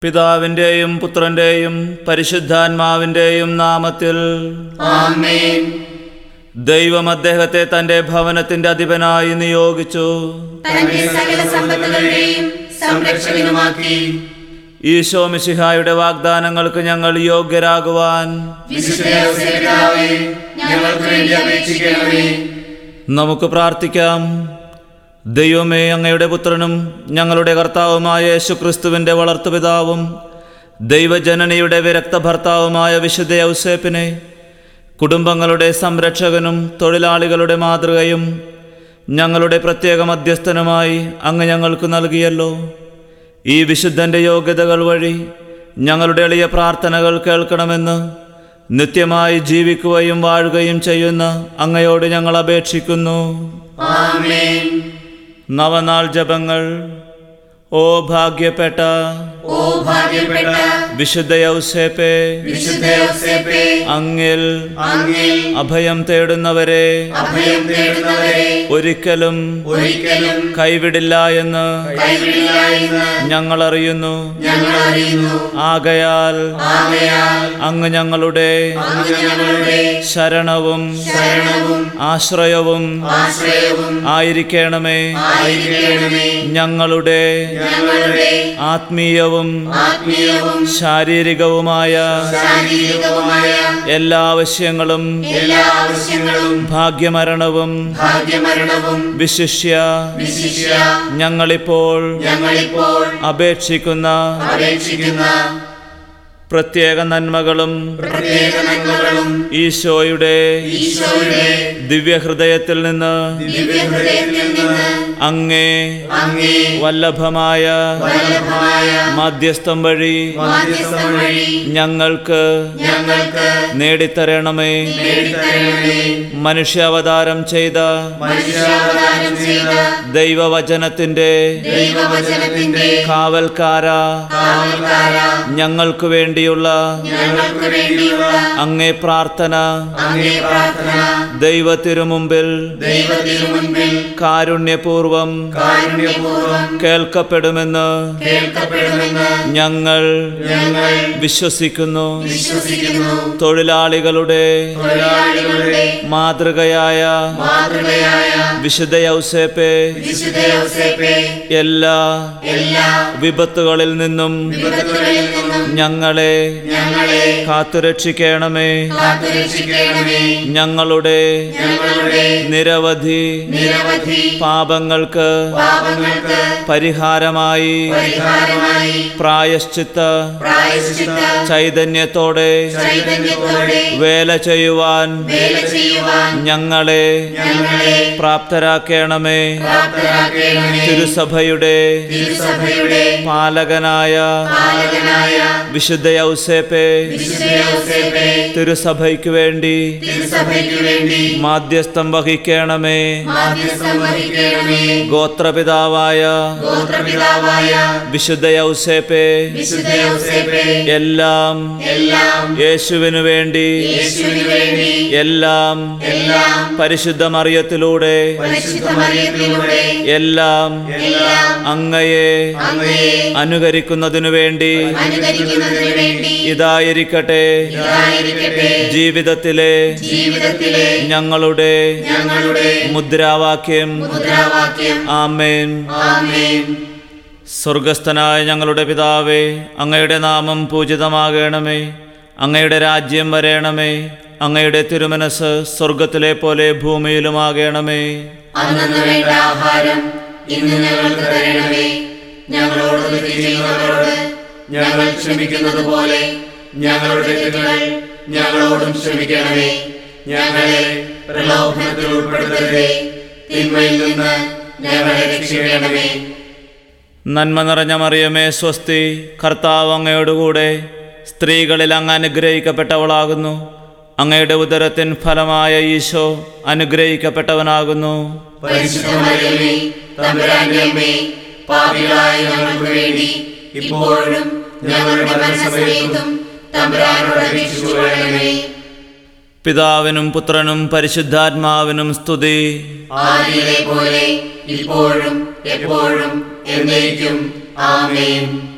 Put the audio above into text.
പിതാവിൻ്റെയും പുത്രൻ്റെയും പരിശുദ്ധാത്മാവിൻ്റെയും നാമത്തിൽ ആമേൻ ദൈവം അദ്ദേഹത്തെ തൻ്റെ ഭവനത്തിൻ്റെ അധിപനായി നിയോഗിച്ചു തന്റെ സകല സമ്പത്തുകളുടെയും സംരക്ഷകനുമാക്കി ഈശോ മിശിഹായുടെ വാഗ്ദാനങ്ങൾക്ക് ഞങ്ങൾ യോഗ്യരാകുവാൻ വിശുദ്ധ ഔസേപിതാവേ, ഞങ്ങൾക്ക് വേണ്ടി അപേക്ഷിക്കണമേ നമുക്ക് പ്രാർത്ഥിക്കാം ദൈവമേ അങ്ങയുടെ പുത്രനും ഞങ്ങളുടെ കർത്താവുമായ യേശുക്രിസ്തുവിൻ്റെ വളർത്തുപിതാവും ദൈവജനനിയുടെ വിരക്ത ഭർത്താവുമായ വിശുദ്ധ ഔസേപ്പിനെ കുടുംബങ്ങളുടെ സംരക്ഷകനും തൊഴിലാളികളുടെ മാതൃകയും ഞങ്ങളുടെ പ്രത്യേക മധ്യസ്ഥനുമായി അങ്ങ് ഞങ്ങൾക്ക് നൽകിയല്ലോ ഈ വിശുദ്ധൻ്റെ യോഗ്യതകൾ വഴി ഞങ്ങളുടെ എളിയ പ്രാർത്ഥനകൾ കേൾക്കണമെന്ന് നിത്യമായി ജീവിക്കുകയും വാഴുകയും ചെയ്യുന്ന അങ്ങയോട് ഞങ്ങൾ അപേക്ഷിക്കുന്നു ആമേൻ നവനാൾ ജപങ്ങൾ ഓ ഭാഗ്യപ്പെട്ട ഓ ഭാഗ്യപ്പെട്ട വിശുദ്ധ യൗസേപ്പേ വിശുദ്ധ ഔസേപ്പേ, അങ്ങിൽ അങ്ങിൽ അഭയം തേടുന്നവരെ അഭയം തേടുന്നവരെ ഒരിക്കലും ഒരിക്കലും കൈവിടില്ല എന്ന് കൈവിടില്ല എന്ന് ഞങ്ങൾ അറിയുന്നു ഞങ്ങൾ അറിയുന്നു ആകയാൽ ആകയാൽ അങ്ങ് ഞങ്ങളുടെ അങ്ങ് ഞങ്ങളുടെ ശരണവും ശരണവും ആശ്രയവും ആശ്രയവും ആയിരിക്കണമേ ആയിരിക്കണമേ ഞങ്ങളുടെ ഞങ്ങളുടെ ആത്മീയവും ആത്മീയവും ശാരീരികവുമായ ശാരീരികവുമായ എല്ലാ ആവശ്യങ്ങളും എല്ലാ ആവശ്യങ്ങളും ഭാഗ്യമരണവും ഭാഗ്യമരണവും വിശിഷ്യ വിശിഷ്യ ഞങ്ങളിപ്പോൾ ഞങ്ങളിപ്പോൾ അപേക്ഷിക്കുന്ന അപേക്ഷിക്കുന്ന പ്രത്യേക നന്മകളും പ്രത്യേക നന്മകളും ഈശോയുടെ ഈശോയുടെ ദിവ്യഹൃദയത്തിൽ നിന്ന് ദിവ്യഹൃദയത്തിൽ നിന്ന് അങ്ങേ അങ്ങേ വല്ലഭമായ വല്ലഭമായ മാധ്യസ്ഥം വഴി മധ്യസ്ഥം വഴി ഞങ്ങൾക്ക് ഞങ്ങൾക്ക് നേടിത്തരണമേ നേടിത്തരണമേ മനുഷ്യാവതാരം ചെയ്ത മനുഷ്യാവതാരം ചെയ്ത ദൈവവചനത്തിന്റെ ദൈവവചനത്തിന്റെ കാവൽക്കാര കാവൽക്കാര ഞങ്ങൾക്ക് വേണ്ടിയുള്ള ഞങ്ങൾക്ക് വേണ്ടിയുള്ള അങ്ങേ പ്രാർത്ഥന അങ്ങേ പ്രാർത്ഥന ദൈവത്തിരുമുമ്പിൽ ദൈവത്തിനു മുൻപിൽ കാരുണ്യപൂർവം കാരുണ്യപൂർവ്വം കേൾക്കപ്പെടുമെന്ന് കേൾക്കപ്പെടുമെന്ന് ഞങ്ങൾ ഞങ്ങൾ വിശ്വസിക്കുന്നു വിശ്വസിക്കുന്നു തൊഴിലാളികളുടെ തൊഴിലാളികളുടെ മാതൃകയായ മാതൃകയായ വിശുദ്ധ യൗസേപ്പെ വിശുദ്ധ ഔസേപ്പെ എല്ലാ എല്ലാ വിപത്തുകളിൽ നിന്നും വിപത്തുകളിൽ നിന്നും ഞങ്ങളെ ഞങ്ങളെ കാത്തുരക്ഷിക്കണമേ കാത്തുരക്ഷിക്കണമേ ഞങ്ങളുടെ ഞങ്ങളുടെ നിരവധി നിരവധി പാപങ്ങൾക്ക് പാപങ്ങൾക്ക് പരിഹാരമായി പരിഹാരമായി പ്രായശ്ചിത്ത പ്രായശ്ചിത്ത ചൈതന്യത്തോടെ ചൈതന്യത്തോടെ വേല ചെയ്യുവാൻ വേല ചെയ്യുവാൻ ഞങ്ങളെ ഞങ്ങളെ പ്രാപ്തരാക്കണമേ പ്രാപ്തരാക്കണമേ തിരുസഭയുടെ തിരുസഭയുടെ പാലകനായ പാലകനായ വിശുദ്ധ യൗസേപ്പെ വിശുദ്ധ ഔസേപ്പെ തിരുസഭയ്ക്ക് വേണ്ടി തിരുസഭയ്ക്ക് വേണ്ടി മാധ്യസ്ഥം വഹിക്കണമേ മാധ്യസ്ഥം വഹിക്കണമേ ഗോത്രപിതാവായ ഗോത്രപിതാവായ വിശുദ്ധ യൗസേപ്പെ വിശുദ്ധ ഔസേപ്പെ എല്ലാം എല്ലാം യേശുവിനു വേണ്ടി യേശുവിനു വേണ്ടി എല്ലാം എല്ലാം പരിശുദ്ധ മറിയത്തിലൂടെ പരിശുദ്ധ മറിയത്തിലൂടെ എല്ലാം എല്ലാം അങ്ങയെ അങ്ങയെ അനുകരിക്കുന്നതിനു വേണ്ടി അനുകരിക്കുന്നതിന് വേണ്ടി ഇതായിരിക്കട്ടെ ഇതായിരിക്കട്ടെ ജീവിതത്തിലെ ജീവിതത്തിലെ ഞങ്ങളുടെ ഞങ്ങളുടെ മുദ്രാവാക്യം മുദ്രാവാക്യം ആമേൻ ആമേൻ സ്വർഗസ്ഥനായ ഞങ്ങളുടെ പിതാവേ അങ്ങയുടെ നാമം പൂജിതമാകണമേ അങ്ങയുടെ രാജ്യം വരേണമേ അങ്ങയുടെ തിരുമനസ് സ്വർഗത്തിലെ പോലെ ഭൂമിയിലുമാകണമേ അന്നു വേണ്ട ആഹാരം ഇന്ന് ഞങ്ങൾക്ക് തരണമേ ഞങ്ങളോട് തെറ്റ് ചെയ്യുന്നവരോട് ഞങ്ങൾ ക്ഷമിക്കുന്നത് പോലെ ഞങ്ങളുടെ തെറ്റുകൾ ഞങ്ങളോടും ക്ഷമിക്കണമേ ഞങ്ങളെ പ്രലോഭനത്തിൽ ഉൾപ്പെടുത്തരുതേ തിന്മയിൽ നിന്ന് ഞങ്ങളെ രക്ഷിക്കണമേ നന്മ നിറഞ്ഞ മറിയമേ സ്വസ്തി കർത്താവ് അങ്ങയോടുകൂടെ സ്ത്രീകളിൽ അങ്ങ് അനുഗ്രഹിക്കപ്പെട്ടവളാകുന്നു അങ്ങയുടെ ഉദരത്തിൻ ഫലമായ ഈശോ അനുഗ്രഹിക്കപ്പെട്ടവനാകുന്നു പരിശുദ്ധമറിയമേ തമ്പുരാന്റെ അമ്മേ പാപികളായ ഞങ്ങൾക്ക് വേണ്ടി ഇപ്പോഴും ഞങ്ങളുടെ മരണസമയത്തും തമ്പുരാനോട് അപേക്ഷിച്ചുകൊള്ളണമേ പിതാവിനും പുത്രനും പരിശുദ്ധാത്മാവിനും സ്തുതി ആദിയിലെ പോലെ ഇപ്പോഴും എപ്പോഴും എന്നേക്കും ആമേൻ